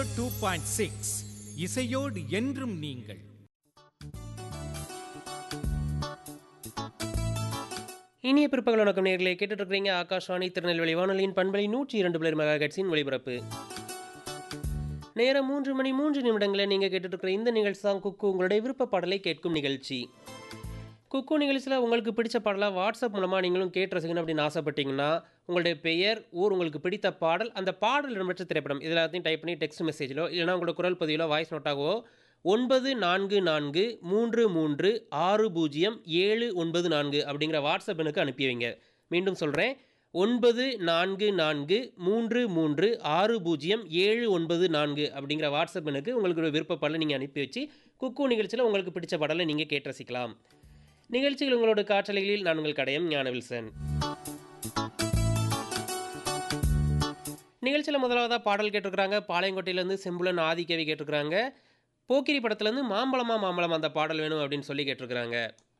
two point six இசையோடு என்றும் நீங்கள் இனிய பிற்பகல் வணக்கம் நேர்களே கேட்டுட்டு இருக்கிறீங்க ஆகாஷ்வாணி திருநெல்வேலி வானொலியின் பண்பலை நூற்றி இரண்டு பிளர் மெகா கட்சியின் ஒளிபரப்பு நேரம் மூன்று மணி மூன்று நிமிடங்களை நீங்கள் கேட்டுட்டு இருக்கிற இந்த நிகழ்ச்சி தான் குக்கு உங்களுடைய விருப்ப பாடலை கேட்கும் நிகழ்ச்சி குக்கு நிகழ்ச்சியில் உங்களுக்கு பிடிச்ச பாடலாக வாட்ஸ்அப் மூலமாக நீங்களும் கேட்டு ரசிக்கணும் அப்படின்னு ஆசைப்பட்டீங்கன்னா உங்களுடைய பெயர் ஊர் உங்களுக்கு பிடித்த பாடல் அந்த பாடல் இடம்பெற்ற திரைப்படம் இது எல்லாத்தையும் டைப் பண்ணி டெக்ஸ்ட் மெசேஜிலோ இல்லைனா உங்களோட குரல் பதிவிலோ வாய்ஸ் நோட்டாகவோ ஒன்பது நான்கு நான்கு மூன்று மூன்று ஆறு பூஜ்ஜியம் ஏழு ஒன்பது நான்கு அப்படிங்கிற வாட்ஸ்அப் எனக்கு அனுப்பி வைங்க மீண்டும் சொல்கிறேன் ஒன்பது நான்கு நான்கு மூன்று மூன்று ஆறு பூஜ்ஜியம் ஏழு ஒன்பது நான்கு அப்படிங்கிற வாட்ஸ்அப் எனக்கு உங்களுக்கு ஒரு விருப்ப பாடலை நீங்கள் அனுப்பி வச்சு குக்கு நிகழ்ச்சியில் உங்களுக்கு பிடிச்ச பாடலை நீங்கள் கேட்டு ரசிக்கலாம் நிகழ்ச்சியில் உங்களோட காற்றலைகளில் நான் உங்கள் கடையம் ஞானவில்சன் நிகழ்ச்சியில் முதலாவதாக பாடல் கேட்டிருக்கிறாங்க பாளையங்கோட்டையிலேருந்து செம்புலன் ஆதிக்கவி கேட்டிருக்கிறாங்க போக்கிரி படத்துலேருந்து மாம்பழமா மாம்பழம் அந்த பாடல் வேணும் அப்படின்னு சொல்லி கேட்டிருக்கிறாங்க